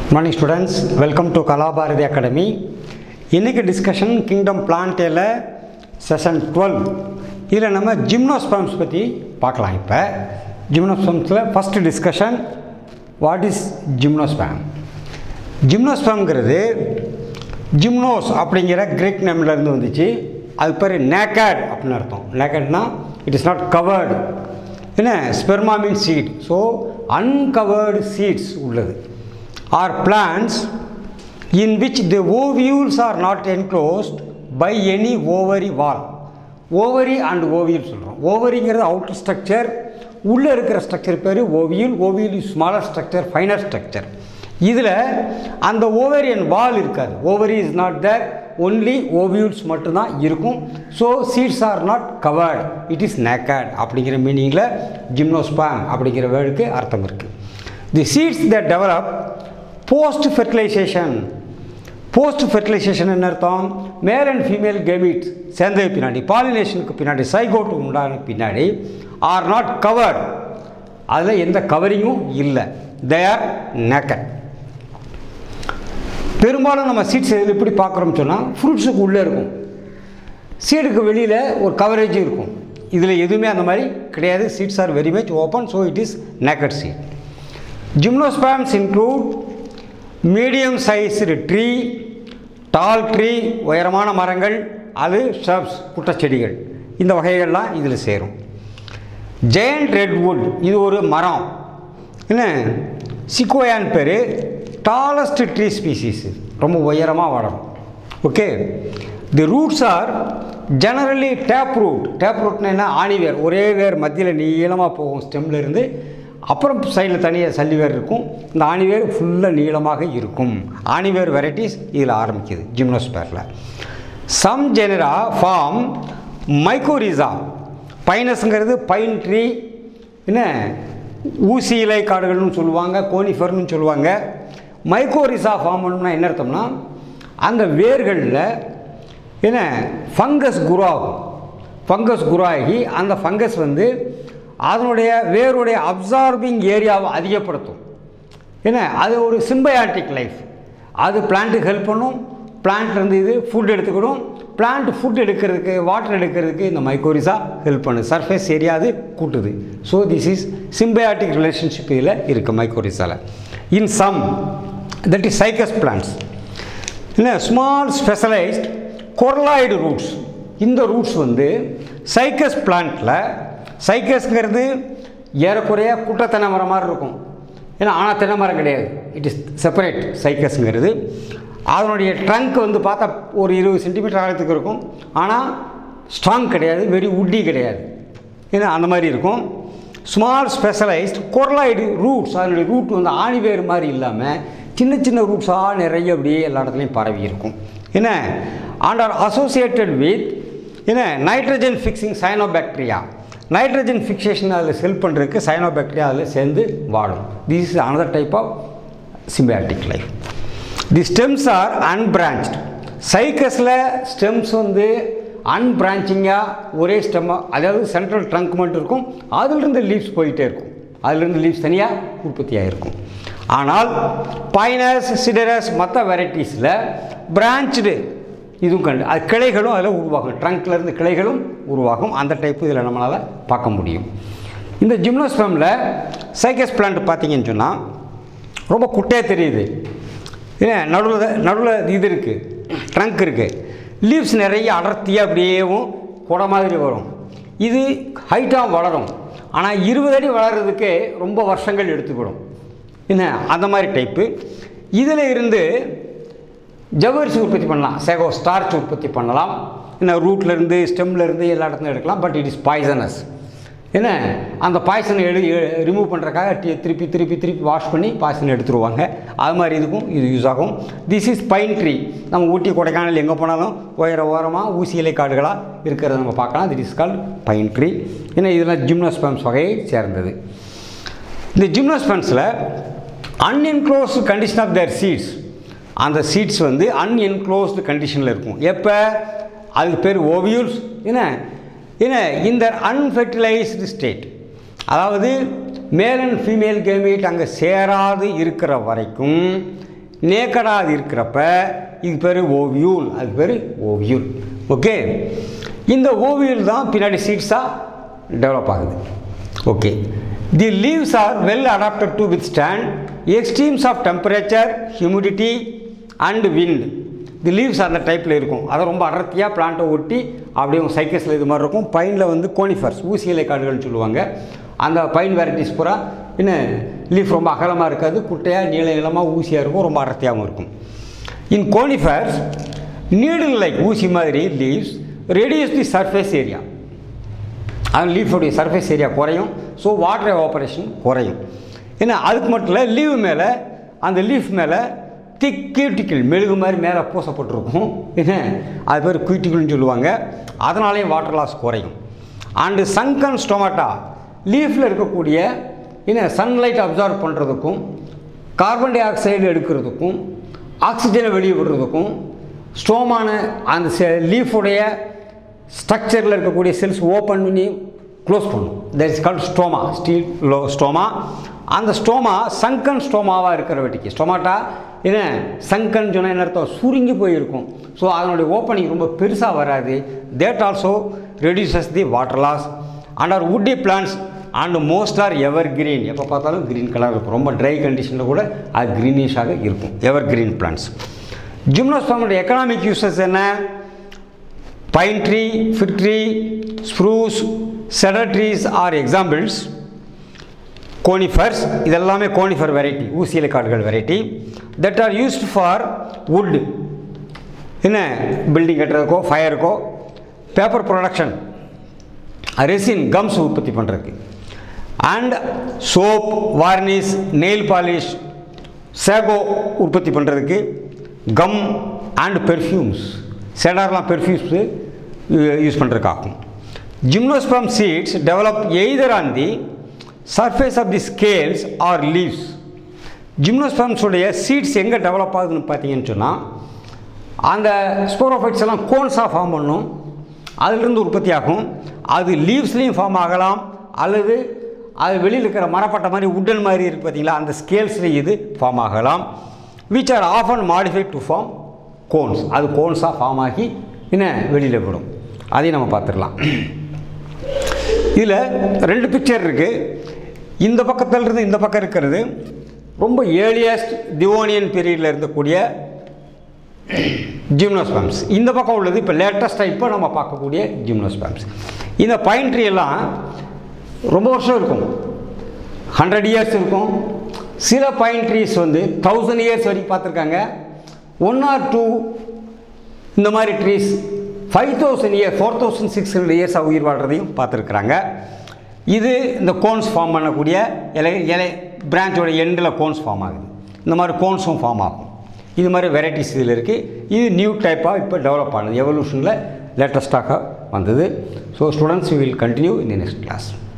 Morning students welcome to Kalabharathi academy இன்றைக்கி discussion kingdom பிளான்டேல session twelve இதில் நம்ம ஜிம்னோஸ்பம்ஸ் பற்றி பார்க்கலாம் இப்போ ஜிம்னோஸ்பம்ஸில் first discussion what is gymnosperm ஜிம்னோஸ்பம்ங்கிறது ஜிம்னோஸ் அப்படிங்கிற கிரேக் நேம்லேருந்து வந்துச்சு அது பேர் நேக்கட் அப்படின்னு அர்த்தம் நேக்கட்னா இட் இஸ் நாட் கவர்டு என்ன sperma mean seed so uncovered seeds உள்ளது are plants in which the ovules are not enclosed by any ovary wall ovary and ovule சொல்கிறோம் ஓவரிங்கிறது அவுட்டர் ஸ்ட்ரக்சர் உள்ளே இருக்கிற ஸ்ட்ரக்சர் பேர் ovule ovule is smaller structure finer structure இதில் அந்த ovarian wall இருக்காது ovary is not there only ovules மட்டும்தான் இருக்கும் so seeds are not covered it is naked அப்படிங்கிற மீனிங்கில் ஜிம்னோஸ்பாம் அப்படிங்கிற வேர்டுக்கு அர்த்தம் இருக்குது the seeds the develop post fertilization post fertilization என்ன அர்த்தம் மேல் அண்ட் ஃபீமேல் கேமிட் சேர்ந்தது பின்னாடி பாலினேஷனுக்கு பின்னாடி சைகோட் உண்டான பின்னாடி ஆர் நாட் கவர்ட் அதில் எந்த கவரிங்கும் இல்லை தே ஆர் நேக்கட் பெரும்பாலும் நம்ம சீட்ஸ் எப்படி பார்க்குறோம்னு சொன்னால் ஃப்ரூட்ஸுக்கு உள்ளே இருக்கும் சீடுக்கு வெளியில் ஒரு கவரேஜ் இருக்கும் இதில் எதுவுமே அந்த மாதிரி கிடையாது seeds are very much open so it is naked seed gymnosperms include medium sized tree tall tree உயரமான மரங்கள் அது ஷப்ஸ் குட்டச்செடிகள் இந்த வகைகள்லாம் இதில் சேரும் ஜெயண்ட் ரெட்வுட் இது ஒரு மரம் என்ன சிக்கோயான் பேர் டாலஸ்ட் ட்ரீ ஸ்பீசிஸ் ரொம்ப உயரமாக வளரும் okay the roots are generally tap root tap ரூட்னா என்ன ஆணிவேர் ஒரே வேர் மத்தியில் நீளமாக போகும் ஸ்டெம்ல இருந்து அப்புறம் சைடில் தனியாக சல்லிவேர் இருக்கும் இந்த ஆணிவேர் ஃபுல்லாக நீளமாக இருக்கும் ஆணிவேர் வெரைட்டிஸ் இதில் ஆரம்பிக்குது ஜிம்னோஸ்பேரில் சம் ஜெனரா ஃபார்ம் மைக்கோரிசா பைனஸுங்கிறது பைன் ட்ரீ என்ன ஊசி இலை காடுகள்னு சொல்லுவாங்க கோனிஃபர்னு சொல்லுவாங்க மைக்கோரிசா ஃபார்ம் பண்ணணும்னா என்ன அர்த்தம்னா அந்த வேர்களில் என்ன ஃபங்கஸ் குருவாகும் ஃபங்கஸ் குருவாகி அந்த ஃபங்கஸ் வந்து அதனுடைய வேருடைய அப்சார்பிங் ஏரியாவை அதிகப்படுத்தும் என்ன அது ஒரு சிம்பயாட்டிக் லைஃப் அது பிளான்ட்டுக்கு ஹெல்ப் பண்ணும் பிளான்ட்லேருந்து இது ஃபுட் எடுத்துக்கிடும் பிளான்ட் ஃபுட் எடுக்கிறதுக்கு வாட்டர் எடுக்கிறதுக்கு இந்த மைக்கோரிசா ஹெல்ப் பண்ணுது சர்ஃபேஸ் ஏரியா அது கூட்டுது so this is symbiotic relationship இதில் இருக்குது மைக்கோரிசாவில் in some that is cycas plants என்ன ஸ்மால் ஸ்பெஷலைஸ்ட் கொர்லாய்டு ரூட்ஸ் இந்த ரூட்ஸ் வந்து சைக்கஸ் பிளான்ட்டில் சைக்கஸ்ங்கிறது ஏறக்குறைய குட்ட தென்னை மரம் மாதிரி இருக்கும் ஏன்னா ஆனால் தென்னை மரம் கிடையாது இட் இஸ் செப்பரேட் சைக்கஸ்ங்கிறது அதனுடைய ட்ரங்க் வந்து பார்த்தா ஒரு இருபது சென்டிமீட்டர் ஆழத்துக்கு இருக்கும் ஆனால் ஸ்ட்ராங் கிடையாது வெரி உட்டி கிடையாது ஏன்னா அந்த மாதிரி இருக்கும் ஸ்மால் ஸ்பெஷலைஸ்ட் கொர்லாய்டு ரூட்ஸ் அதனுடைய ரூட் வந்து ஆணிவேர் மாதிரி இல்லாமல் சின்ன சின்ன ரூட்ஸாக நிறைய அப்படியே எல்லா இடத்துலையும் பரவி இருக்கும் என்ன அண்ட் ஆர் அசோசியேட்டட் வித் என்ன nitrogen fixing cyanobacteria nitrogen fixation அதில் செல் பண்ணுறதுக்கு சைனோபாக்டீரியா அதில் சேர்ந்து வாழும் this is another type of symbiotic life the stems are unbranched சைக்கஸில் ஸ்டெம்ஸ் வந்து அன்பிரான்ச்சிங்காக ஒரே ஸ்டெம்மாக அதாவது சென்ட்ரல் ட்ரங்க் மட்டும் இருக்கும் அதிலிருந்து லீவ்ஸ் போயிட்டே இருக்கும் அதிலிருந்து லீவ்ஸ் தனியாக உற்பத்தி ஆகிருக்கும் ஆனால் பைனஸ் சிடரஸ் மற்ற வெரைட்டிஸில் பிரான்ச்டு இதுவும் கண்டு அது கிளைகளும் அதில் உருவாகும் ட்ரங்க்லேருந்து கிளைகளும் உருவாகும் அந்த டைப்பு இதில் நம்மளால் பார்க்க முடியும் இந்த ஜிம்னோஸ்பமில் சைக்கஸ் பிளான்ட் பார்த்தீங்கன்னு சொன்னால் ரொம்ப குட்டையாக தெரியுது ஏன்னா நடுவில் நடுவில் இது இருக்குது ட்ரங்க் இருக்குது லீவ்ஸ் நிறைய அடர்த்தியாக அப்படியேவும் குடை மாதிரி வரும் இது ஹைட்டாக வளரும் ஆனால் இருபது அடி வளர்கிறதுக்கே ரொம்ப வருஷங்கள் எடுத்துக்கிடும் என்ன அந்த மாதிரி டைப்பு இதில் இருந்து ஜவ்வரிசி உற்பத்தி பண்ணலாம் சேகோ ஸ்டார்ச் உற்பத்தி பண்ணலாம் என்ன ரூட்லேருந்து ஸ்டெம்லேருந்து எல்லா இடத்துலையும் எடுக்கலாம் பட் இட் இஸ் பாய்சனஸ் என்ன அந்த பாய்சனை எடு ரிமூவ் பண்ணுறக்காக திருப்பி திருப்பி திருப்பி வாஷ் பண்ணி பாய்சன் எடுத்துருவாங்க அது மாதிரி இதுக்கும் இது யூஸ் ஆகும் திஸ் இஸ் பைன் ட்ரீ நம்ம ஊட்டி கொடைக்கானல் எங்கே போனாலும் உயர ஓரமாக ஊசி இலை காடுகளாக இருக்கிறத நம்ம பார்க்கலாம் திட் இஸ் கால் பைன் ட்ரீ ஏன்னா இதெல்லாம் ஜிம்னோஸ்பம்ஸ் வகையை சேர்ந்தது இந்த ஜிம்னோஸ்பம்ஸில் unenclosed condition of their seeds அந்த சீட்ஸ் வந்து அன்என்க்ளோஸ்டு கண்டிஷனில் இருக்கும் எப்போ அதுக்கு பேர் ஓவியூல்ஸ் என்ன என்ன இந்த அன்ஃபெர்டிலைஸ்டு ஸ்டேட் அதாவது மேல் அண்ட் ஃபீமேல் கேமேட் அங்கே சேராது இருக்கிற வரைக்கும் நேக்கடாக அது இருக்கிறப்ப இது பேர் ஓவியூல் அது பேர் ஓவியூல் ஓகே இந்த ஓவியூல் தான் பின்னாடி சீட்ஸாக டெவலப் ஆகுது okay the leaves are well adapted to withstand extremes of temperature humidity and wind the leaves அந்த டைப்பில் இருக்கும் அதை ரொம்ப அடர்த்தியாக பிளான்ட்டை ஒட்டி அப்படியே சைக்கஸில் இது மாதிரி இருக்கும் பைனில் வந்து கோனிஃபர்ஸ் ஊசி இலை காடுகள்னு சொல்லுவாங்க அந்த பைன் வெரைட்டிஸ் பூரா என்ன லீஃப் ரொம்ப அகலமாக இருக்காது குட்டையாக நீள நீளமாக ஊசியாக இருக்கும் ரொம்ப அடர்த்தியாகவும் இருக்கும் இன் கோனிஃபர்ஸ் நீடில் லைக் ஊசி மாதிரி leaves reduce the surface area அது லீஃபுடைய சர்ஃபேஸ் ஏரியா குறையும் ஸோ வாட்டர் எவாபரேஷன் குறையும் ஏன்னா அதுக்கு மட்டும் இல்லை லீவ் மேலே அந்த லீஃப் மேலே திக் கியூட்டிக்கிள் மெழுகு மாதிரி மேலே பூசப்பட்டிருக்கும் என்ன அது பேர் குயூட்டிக்கிள்னு சொல்லுவாங்க அதனாலேயும் வாட்டர் லாஸ் குறையும் அண்டு சங்கன் ஸ்டொமேட்டா லீஃபில் இருக்கக்கூடிய என்ன சன்லைட் அப்சார்ப் பண்ணுறதுக்கும் கார்பன் டை ஆக்சைடு எடுக்கிறதுக்கும் ஆக்சிஜனை வெளியே விடுறதுக்கும் ஸ்டோமான அந்த லீஃபுடைய ஸ்ட்ரக்சரில் இருக்கக்கூடிய செல்ஸ் ஓப்பன் பண்ணி க்ளோஸ் பண்ணும் தட் இஸ் கால்ட் ஸ்டோமா ஸ்டீல் லோ ஸ்டோமா அந்த ஸ்டோமா சங்கன் ஸ்டோமாவாக இருக்கிற வெட்டிக்கு ஸ்டொமாட்டா என்ன சங்கன் சொன்னால் என்ன அர்த்தம் சுருங்கி போயிருக்கும் ஸோ அதனுடைய ஓப்பனிங் ரொம்ப பெருசாக வராது that also reduces the water loss and are woody plants and most are evergreen எப்போ பார்த்தாலும் க்ரீன் கலர் இருக்கும் ரொம்ப ட்ரை கண்டிஷனில் கூட அது க்ரீனிஷாக இருக்கும் எவர் கிரீன் பிளான்ஸ் ஜிம்னோஸ்பாமோட எக்கனாமிக் யூசஸ் என்ன pine tree, fig tree, spruce, cedar trees are examples. Conifers இதெல்லாமே கோனிஃபர் வெரைட்டி ஊசியிலை காடுகள் variety that are used for wood என்ன பில்டிங் கட்டுறதுக்கோ ஃபயருக்கோ பேப்பர் ப்ரொடக்ஷன் ரெசின் கம்ஸ் உற்பத்தி பண்ணுறதுக்கு and soap varnish nail polish sago உற்பத்தி பண்ணுறதுக்கு கம் அண்ட் பெர்ஃப்யூம்ஸ் செடார்லாம் பெர்ஃப்யூம்ஸு யூஸ் பண்ணுறதுக்காகும் gymnosperm seeds develop either on the surface of the scales or leaves ஜிம்னோஸ்பம்ஸுடைய சீட்ஸ் எங்கே டெவலப் ஆகுதுன்னு பார்த்தீங்கன்னு சொன்னால் அந்த ஸ்போரோஃபைட்ஸ் எல்லாம் கோன்ஸாக ஃபார்ம் பண்ணும் அதிலிருந்து உற்பத்தி ஆகும் அது லீவ்ஸ்லேயும் ஃபார்ம் ஆகலாம் அல்லது அது வெளியில் இருக்கிற மரப்பட்ட மாதிரி உட்டன் மாதிரி இருக்கு பார்த்தீங்களா அந்த ஸ்கேல்ஸ்லேயும் இது ஃபார்ம் ஆகலாம் which are often modified to form cones அது கோன்ஸாக ஃபார்ம் ஆகி என்ன வெளியில் விடும் அதையும் நம்ம பார்த்துடலாம் இதில் ரெண்டு பிக்சர் இருக்குது இந்த பக்கத்துல இருந்து இந்த பக்கம் இருக்கிறது ரொம்ப ஏர்லியஸ்ட் திவோனியன் பீரியடில் இருந்தக்கூடிய ஜிம்னோஸ்பேம்ஸ் இந்த பக்கம் உள்ளது இப்போ லேட்டஸ்ட்டாக இப்போ நம்ம பார்க்கக்கூடிய ஜிம்னோஸ்பேம்ஸ் இந்த பைன் ட்ரீ எல்லாம் ரொம்ப வருஷம் இருக்கும் ஹண்ட்ரட் இயர்ஸ் இருக்கும் சில பைன் ட்ரீஸ் வந்து தௌசண்ட் இயர்ஸ் வரைக்கும் பார்த்துருக்காங்க ஒன் ஆர் டூ இந்த மாதிரி trees five thousand year four thousand six hundred இயர்ஸாக உயிர் வாழ்கிறதையும் பார்த்துருக்குறாங்க இது இந்த கோன்ஸ் ஃபார்ம் பண்ணக்கூடிய இலை இலை பிரான்ச்சோட எண்டில் கோன்ஸ் ஃபார்ம் ஆகுது இந்த மாதிரி கோன்ஸும் ஃபார்ம் ஆகும் இது மாதிரி வெரைட்டிஸ் இதில் இருக்குது இது நியூ டைப்பாக இப்போ டெவலப் ஆனது எவல்யூஷனில் லேட்டஸ்ட்டாக வந்தது so students will continue in the next class